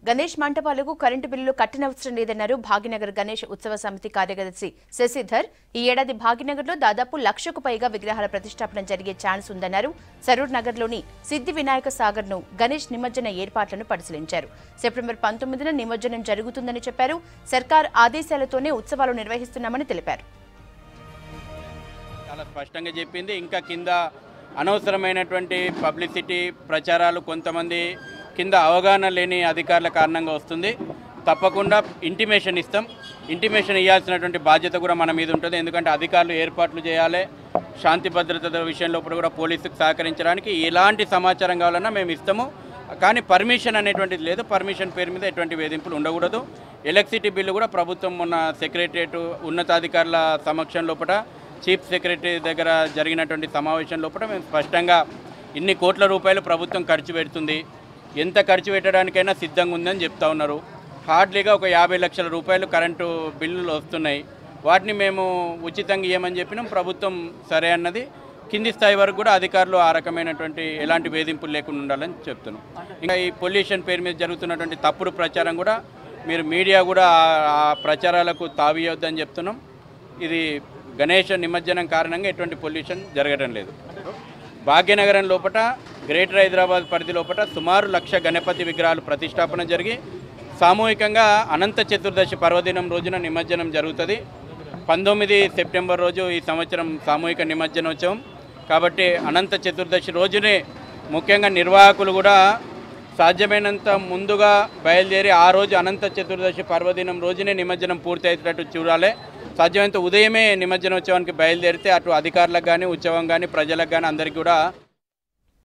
Ganesh మంటపాలకు current బిల్లులు కట్టనవసరం లేదన్నారు భాగ్యనగర్ గణేష్ ఉత్సవ సమితి కార్యదర్శి శశిధర్ ఈ ఏడాది భాగ్యనగర్లో దాదాపు లక్షకు పైగా విగ్రహాల ప్రతిష్టాపన జరిగే ఛాన్స్ ఉందన్నారు సరూర్ నగర్లోని సిద్ధి వినాయక సాగర్ ను గణేష్ నిమజ్జన ఏర్పాట్లను పరిశీలించారు సెప్టెంబర్ పంతొమ్మిదిన నిమజ్జనం జరుగుతుందని చెప్పారు సర్కార్ ఆదేశాలతోనే ఉత్సవాలు నిర్వహిస్తున్నామని తెలిపారు చాలా స్పష్టంగా చెప్పింది ఇంకా కింద అనవసరమైనటువంటి పబ్లిసిటీ ప్రచారాలు కొంతమంది కింద అవగాహన లేని అధికారుల కారణంగా వస్తుంది తప్పకుండా ఇంటిమేషన్ ఇస్తాం ఇంటిమేషన్ ఇవ్వాల్సినటువంటి బాధ్యత కూడా మన మీద ఉంటుంది ఎందుకంటే అధికారులు ఏర్పాట్లు చేయాలి శాంతి భద్రత విషయంలో కూడా పోలీసుకు సహకరించడానికి ఎలాంటి సమాచారం కావాలన్నా మేము ఇస్తాము కానీ పర్మిషన్ అనేటువంటిది లేదు పర్మిషన్ పేరు మీద ఎటువంటి వేధింపులు ఉండకూడదు ఎలక్ట్రిసిటీ బిల్లు కూడా ప్రభుత్వం మొన్న సెక్రటరియట్ ఉన్నతాధికారుల సమక్షం లోపల చీఫ్ సెక్రటరీ దగ్గర జరిగినటువంటి సమావేశం లోపల మేము స్పష్టంగా ఇన్ని కోట్ల రూపాయలు ప్రభుత్వం ఖర్చు పెడుతుంది ఎంత ఖర్చు పెట్టడానికైనా సిద్ధంగా ఉందని చెప్తా ఉన్నారు హార్డ్లీగా ఒక యాభై లక్షల రూపాయలు కరెంటు బిల్లులు వస్తున్నాయి వాటిని మేము ఉచితంగా ఇవ్వమని చెప్పినాం ప్రభుత్వం సరే అన్నది కింది స్థాయి వరకు కూడా అధికారులు ఆ రకమైనటువంటి ఎలాంటి వేధింపులు లేకుండా ఉండాలని చెప్తున్నాం ఇంకా ఈ పొల్యూషన్ పేరు మీద జరుగుతున్నటువంటి తప్పుడు ప్రచారం కూడా మీరు మీడియా కూడా ఆ- ఆ ప్రచారాలకు తావియొద్దని చెప్తున్నాం ఇది గణేష నిమజ్జనం కారణంగా ఎటువంటి పొల్యూషన్ జరగడం లేదు భాగ్యనగరం లోపల గ్రేటర్ హైదరాబాద్ పరిధి లోపల సుమారు లక్ష గణపతి విగ్రహాలు ప్రతిష్టాపన జరిగి సామూహికంగా అనంత చతుర్దశి పర్వదినం రోజున నిమజ్జనం జరుగుతుంది పంతొమ్మిది సెప్టెంబర్ రోజు ఈ సంవత్సరం సామూహిక నిమజ్జనోత్సవం కాబట్టి అనంత చతుర్దశి రోజునే ముఖ్యంగా నిర్వాహకులు కూడా సాధ్యమైనంత ముందుగా బయలుదేరి ఆ రోజు అనంత చతుర్దశి పర్వదినం రోజునే నిమజ్జనం పూర్తి అయ్యేటట్టు చూడాలి సాధ్యమైనంత ఉదయమే నిమజ్జనోత్సవానికి బయలుదేరితే అటు అధికారులకు కానీ ఉత్సవం కానీ ప్రజలకు కానీ అందరికీ కూడా